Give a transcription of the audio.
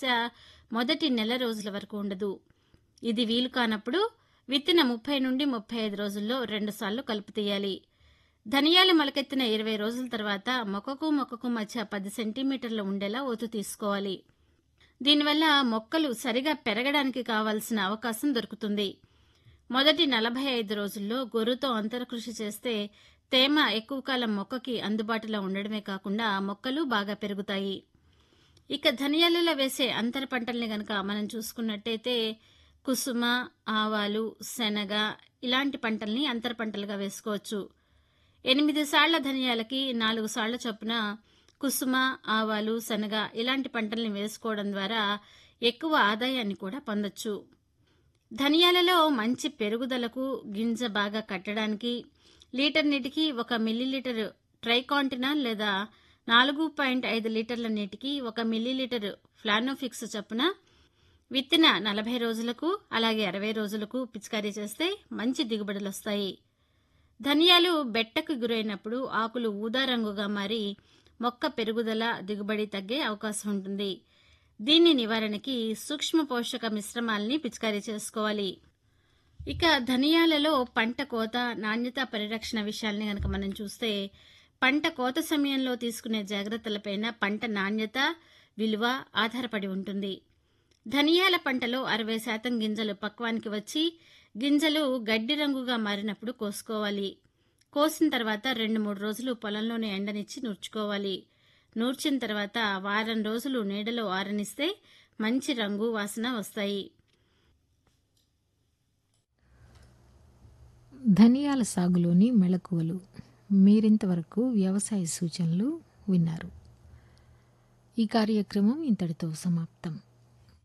దశ మొదటి నెల రోజుల వరకు ఉండదు ఇది వీలు కానప్పుడు విత్తిన ముప్పై నుండి ముప్పై ఐదు రోజుల్లో రెండుసార్లు కలుపు తీయాలి ధనియాలు మొలకెత్తిన ఇరవై రోజుల తర్వాత మొక్కకు మొక్కకు మధ్య పది సెంటీమీటర్లు ఉండేలా ఒతు తీసుకోవాలి దీనివల్ల మొక్కలు సరిగా పెరగడానికి కావాల్సిన అవకాశం దొరుకుతుంది మొదటి నలభై ఐదు రోజుల్లో గొర్రుతో అంతరకృషి చేస్తే తేమ ఎక్కువ కాలం మొక్కకి అందుబాటులో ఉండడమే కాకుండా మొక్కలు బాగా పెరుగుతాయి ఇక ధనియాలలో వేసే అంతర పంటల్ని గనక మనం చూసుకున్నట్టయితే కుసుమ ఆవాలు శనగ ఇలాంటి పంటల్ని అంతర పంటలుగా వేసుకోవచ్చు ఎనిమిది సాళ్ల ధనియాలకి నాలుగు సాళ్ల చొప్పున కుసుమ ఆవాలు శనగ ఇలాంటి పంటల్ని వేసుకోవడం ద్వారా ఎక్కువ ఆదాయాన్ని కూడా పొందొచ్చు ధనియాలలో మంచి పెరుగుదలకు గింజ బాగా కట్టడానికి లీటర్ నీటికి ఒక మిల్లీలీటర్ ట్రైకాంటినాల్ లేదా నాలుగు పాయింట్ ఐదు లీటర్ల నీటికి ఒక మిల్లీలీటర్ ఫ్లానోఫిక్స్ చొప్పున విత్తిన నలభై రోజులకు అలాగే అరవై రోజులకు పిచికారీ చేస్తే మంచి దిగుబడులు వస్తాయి ధనియాలు బెట్టకు గురైనప్పుడు ఆకులు ఊదా రంగుగా మారి మొక్క పెరుగుదల దిగుబడి తగ్గే అవకాశం ఉంటుంది దీని నివారణకి సూక్ష్మ పోషక మిశ్రమాల్ని పిచికారీ చేసుకోవాలి ఇక ధనియాలలో పంట కోత నాణ్యత పరిరక్షణ విషయాల్ని గనక మనం చూస్తే పంట కోత సమయంలో తీసుకునే జాగ్రత్తలపైన పంట నాణ్యత విలువ ఆధారపడి ఉంటుంది ధనియాల పంటలో అరవై శాతం గింజలు పక్వానికి వచ్చి గింజలు గడ్డి రంగుగా మారినప్పుడు కోసుకోవాలి కోసిన తర్వాత రెండు మూడు రోజులు పొలంలోనే ఎండనిచ్చి నూర్చుకోవాలి నూర్చిన తర్వాత వారం రోజులు నీడలో ఆరనిస్తే మంచి రంగు వాసన వస్తాయి ధనియాల సాగులోని మెళకువలు మీరింతవరకు వ్యవసాయ సూచనలు విన్నారు ఈ కార్యక్రమం ఇంతటితో సమాప్తం